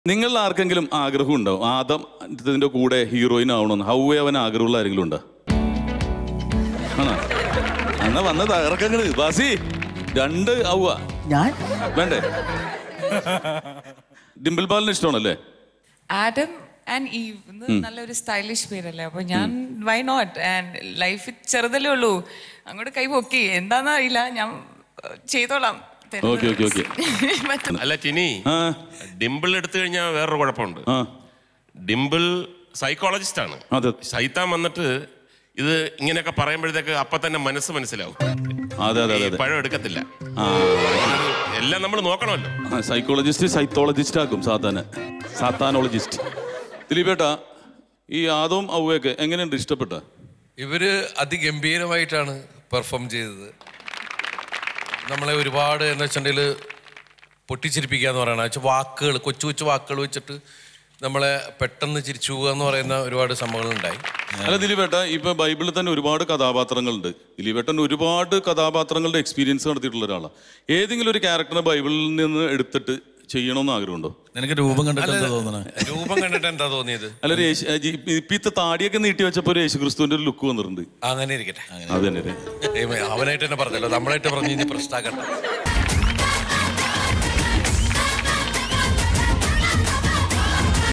നിങ്ങൾ ആർക്കെങ്കിലും ആഗ്രഹം ഉണ്ടോ ആദം ഇതിന്റെ കൂടെ ഹീറോയിൻ ആവണമെന്ന് ഹൗവേ അവൻ ആഗ്രഹമുള്ള ആരെങ്കിലും ഉണ്ടോ ആണോ എന്നാ വന്ന് തകർക്കങ്ങള് ബാസി രണ്ട് ഔവ ഞാൻ വേണ്ടേ ഡിംപിൾ ബാലിന് ഇഷ്ടമാണല്ലേ ആഡം ആൻഡ് ഈവ് എന്ന് നല്ലൊരു സ്റ്റൈലിഷ് പേരല്ലേ അപ്പൊ ഞാൻ വൈ നോട്ട് ആൻഡ് ലൈഫ് ചെറുതല്ലേ ഉള്ളൂ അങ്ങോട്ട് കൈ പൊക്കി എന്താന്ന് അറിയില്ല ഞാൻ ഏഹ്, ചെയ്തോളാം ഓക്കെ ഓക്കെ ഓക്കെ പറ്റും. അല്ല ടിനി ആ ഡിംപിൾ എടുത്തു കഴിഞ്ഞാൽ വേറൊരു കുഴപ്പമുണ്ട് ആ ഡിംപിൾ സൈക്കോളജിസ്റ്റ് ആണ് അതെ സൈത്താൻ വന്നിട്ട് ഇത് ഇങ്ങനെയൊക്കെ പറയുമ്പോഴത്തേക്ക് അപ്പൊ തന്നെ മനസ്സ് മനസ്സിലാവും അതെ അതെ അതെ ഈ അതെ പഴം എടുക്കത്തില്ല ആ എല്ലാം നമ്മൾ നോക്കണമല്ലോ സൈക്കോളജിസ്റ്റ് സൈത്തോളജിസ്റ്റ് ആക്കും സാത്താന് സാത്താനോളജിസ്റ്റ് ദിലീപേട്ട ഈ ആദവും ഔവയൊക്കെ എങ്ങനെയുണ്ട് ഇഷ്ടപ്പെട്ട ഇവര് അതിഗംഭീരമായിട്ടാണ് പെർഫോം ചെയ്തത് നമ്മളെ ഒരുപാട് എന്ന് വെച്ചിട്ടുണ്ടെങ്കിൽ പൊട്ടിച്ചിരിപ്പിക്കുക എന്ന് പറയുന്നത് വെച്ചാൽ വാക്കുകൾ കൊച്ചു കൊച്ചു വാക്കുകൾ വെച്ചിട്ട് നമ്മളെ പെട്ടെന്ന് ചിരിച്ചു പോകുക എന്ന് പറയുന്ന ഒരുപാട് സംഭവങ്ങൾ ഉണ്ടായി അല്ല ദിലീപേട്ട ഇപ്പൊ ബൈബിളിൽ തന്നെ ഒരുപാട് കഥാപാത്രങ്ങളുണ്ട് ദിലീപേട്ടൻ ഒരുപാട് കഥാപാത്രങ്ങളുടെ എക്സ്പീരിയൻസ് നടത്തിയിട്ടുള്ള ഒരാളാണ് ഏതെങ്കിലും ഒരു ക്യാരക്ടറിനെ ബൈബിളിൽ നിന്ന് എടുത്തിട്ട് ചെയ്യണമെന്ന് ആഗ്രഹമുണ്ടോ നിനക്ക് രൂപം കണ്ടിട്ട് എന്താ തോന്നണേ രൂപം കണ്ടിട്ട് എന്താ തോന്നിയത് അല്ല ഒരു യേശു- ജി- ഇപ്പൊ ഇത്ത താടിയൊക്കെ നീട്ടി വെച്ചപ്പോ ഒരു യേശുക്രിസ്തുവിന്റെ ഒരു ലുക്ക് വന്നിട്ടുണ്ട് അങ്ങനെ ഇരിക്കട്ടെ അത് തന്നെ അല്ലേ? ഏയ് അവനായിട്ട് തന്നെ പറഞ്ഞല്ലോ നമ്മളായിട്ട് പറഞ്ഞു ഇനി പ്രശ്നമാക്കണ്ട